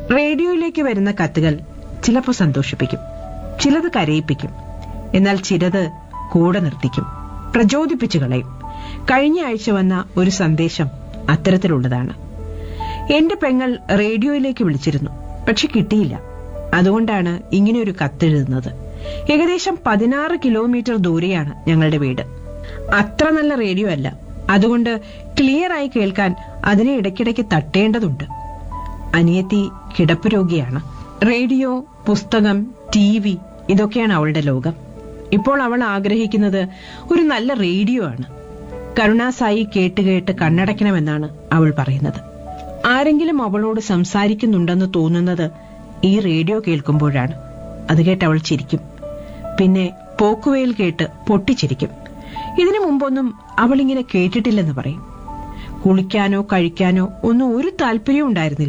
റേഡിയോയിലേക്ക് വരുന്ന കത്തുകൾ ചിലപ്പോൾ സന്തോഷിപ്പിക്കും ചിലത് കരയിപ്പിക്കും എന്നാൽ ചിലത് കൂടെ നിർത്തിക്കും പ്രചോദിപ്പിച്ചു കളയും കഴിഞ്ഞ ആഴ്ച വന്ന ഒരു സന്ദേശം അത്തരത്തിലുള്ളതാണ് എന്റെ പെങ്ങൾ റേഡിയോയിലേക്ക് വിളിച്ചിരുന്നു പക്ഷെ കിട്ടിയില്ല അതുകൊണ്ടാണ് ഇങ്ങനെയൊരു കത്തെഴുതുന്നത് ഏകദേശം പതിനാറ് കിലോമീറ്റർ ദൂരെയാണ് ഞങ്ങളുടെ വീട് അത്ര നല്ല റേഡിയോ അല്ല അതുകൊണ്ട് ക്ലിയർ ആയി കേൾക്കാൻ അതിനെ ഇടയ്ക്കിടയ്ക്ക് തട്ടേണ്ടതുണ്ട് അനിയത്തി കിടപ്പ് രോഗിയാണ് റേഡിയോ പുസ്തകം ടി വി ഇതൊക്കെയാണ് അവളുടെ ലോകം ഇപ്പോൾ അവൾ ആഗ്രഹിക്കുന്നത് ഒരു നല്ല റേഡിയോ ആണ് കരുണാസായി കേട്ട് കേട്ട് കണ്ണടയ്ക്കണമെന്നാണ് അവൾ പറയുന്നത് ആരെങ്കിലും അവളോട് സംസാരിക്കുന്നുണ്ടെന്ന് തോന്നുന്നത് ഈ റേഡിയോ കേൾക്കുമ്പോഴാണ് അത് കേട്ട് അവൾ ചിരിക്കും പിന്നെ പോക്കുവെയിൽ കേട്ട് പൊട്ടിച്ചിരിക്കും ഇതിനു മുമ്പൊന്നും അവളിങ്ങനെ കേട്ടിട്ടില്ലെന്ന് പറയും കുളിക്കാനോ കഴിക്കാനോ ഒന്നും ഒരു താല്പര്യവും ഉണ്ടായിരുന്നില്ല